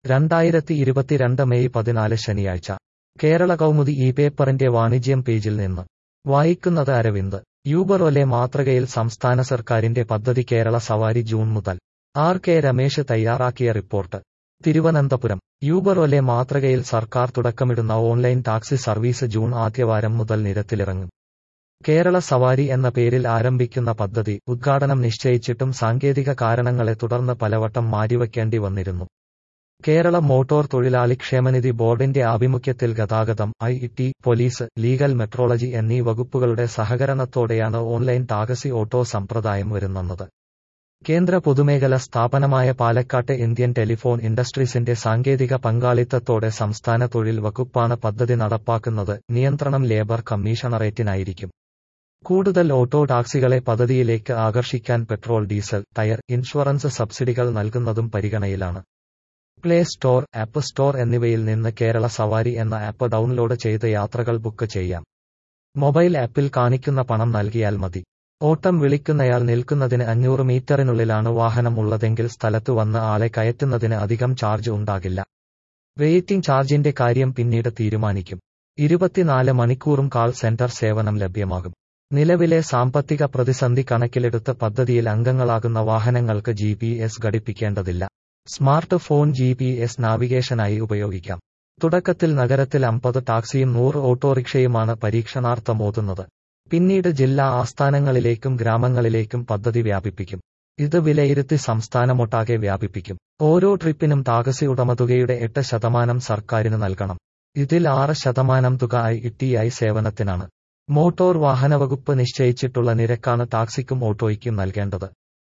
രണ്ടായിരത്തി ഇരുപത്തിരണ്ട് മെയ് പതിനാല് ശനിയാഴ്ച കേരള കൗമുദി ഈ പേപ്പറിന്റെ വാണിജ്യം പേജിൽ നിന്ന് വായിക്കുന്നത് അരവിന്ദ് യൂബറോലെ മാതൃകയിൽ സംസ്ഥാന സർക്കാരിന്റെ പദ്ധതി കേരള സവാരി ജൂൺ മുതൽ ആർ കെ രമേശ് തയ്യാറാക്കിയ റിപ്പോർട്ട് തിരുവനന്തപുരം യൂബറോലെ മാതൃകയിൽ സർക്കാർ തുടക്കമിടുന്ന ഓൺലൈൻ ടാക്സി സർവീസ് ജൂൺ ആദ്യവാരം മുതൽ നിരത്തിലിറങ്ങും കേരള സവാരി എന്ന പേരിൽ ആരംഭിക്കുന്ന പദ്ധതി ഉദ്ഘാടനം നിശ്ചയിച്ചിട്ടും സാങ്കേതിക കാരണങ്ങളെ തുടർന്ന് പലവട്ടം മാറ്റിവയ്ക്കേണ്ടി വന്നിരുന്നു കേരള മോട്ടോർ തൊഴിലാളി ക്ഷേമനിധി ബോർഡിന്റെ ആഭിമുഖ്യത്തിൽ ഗതാഗതം I T police legal metrology എന്നീ വകുപ്പുകളുടെ സഹകരണത്തോടെയാണ് ഓൺലൈൻ ടാക്സി ഓട്ടോ സമ്പ്രദായം വരുന്നത് കേന്ദ്ര പൊതുമേഖല സ്ഥാപനമായ പാലക്കാട്ടെ ഇന്ത്യൻ ടെലിഫോൺ ഇൻഡസ്ട്രീസിന്റെ സാങ്കേതിക പങ്കാളിത്തത്തോടെ സംസ്ഥാന തൊഴിൽ വകുപ്പാണ് പദ്ധതി നടപ്പാക്കുന്നത് നിയന്ത്രണം ലേബർ കമ്മീഷണറേറ്റിനായിരിക്കും കൂടുതൽ ഓട്ടോ ടാക്സികളെ പദ്ധതിയിലേക്ക് ആകർഷിക്കാൻ പെട്രോൾ ഡീസൽ ടയർ ഇൻഷുറൻസ് സബ്സിഡികൾ നൽകുന്നതും പരിഗണയിലാണ് പ്ലേ സ്റ്റോർ ആപ്പ് സ്റ്റോർ എന്നിവയിൽ നിന്ന് കേരള സവാരി എന്ന ആപ്പ് ഡൗൺലോഡ് ചെയ്ത് യാത്രകൾ ബുക്ക് ചെയ്യാം മൊബൈൽ ആപ്പിൽ കാണിക്കുന്ന പണം നൽകിയാൽ മതി ഓട്ടം വിളിക്കുന്നയാൾ നിൽക്കുന്നതിന് അഞ്ഞൂറ് മീറ്ററിനുള്ളിലാണ് വാഹനം ഉള്ളതെങ്കിൽ സ്ഥലത്തു വന്ന് ആളെ കയറ്റുന്നതിന് അധികം ചാർജ് ഉണ്ടാകില്ല വെയിറ്റിംഗ് ചാർജിന്റെ കാര്യം പിന്നീട് തീരുമാനിക്കും ഇരുപത്തിനാല് മണിക്കൂറും കാൾ സെന്റർ സേവനം ലഭ്യമാകും നിലവിലെ സാമ്പത്തിക പ്രതിസന്ധി കണക്കിലെടുത്ത് പദ്ധതിയിൽ അംഗങ്ങളാകുന്ന വാഹനങ്ങൾക്ക് ജി ഘടിപ്പിക്കേണ്ടതില്ല smart phone G P S നാവിഗേഷനായി ഉപയോഗിക്കാം തുടക്കത്തിൽ നഗരത്തിൽ അമ്പത് ടാക്സിയും നൂറ് ഓട്ടോറിക്ഷയുമാണ് പരീക്ഷണാർത്ഥം ഓതുന്നത് പിന്നീട് ജില്ലാ ആസ്ഥാനങ്ങളിലേക്കും ഗ്രാമങ്ങളിലേക്കും പദ്ധതി വ്യാപിപ്പിക്കും ഇത് വിലയിരുത്തി സംസ്ഥാനമൊട്ടാകെ വ്യാപിപ്പിക്കും ഓരോ ട്രിപ്പിനും ടാക്സി ഉടമതുകയുടെ എട്ട് ശതമാനം സർക്കാരിന് നൽകണം ഇതിൽ ആറ് ശതമാനം തുക ഐ ടി ഐ സേവനത്തിനാണ് മോട്ടോർ വാഹന വകുപ്പ് നിശ്ചയിച്ചിട്ടുള്ള നിരക്കാണ് ടാക്സിക്കും ഓട്ടോയ്ക്കും നൽകേണ്ടത്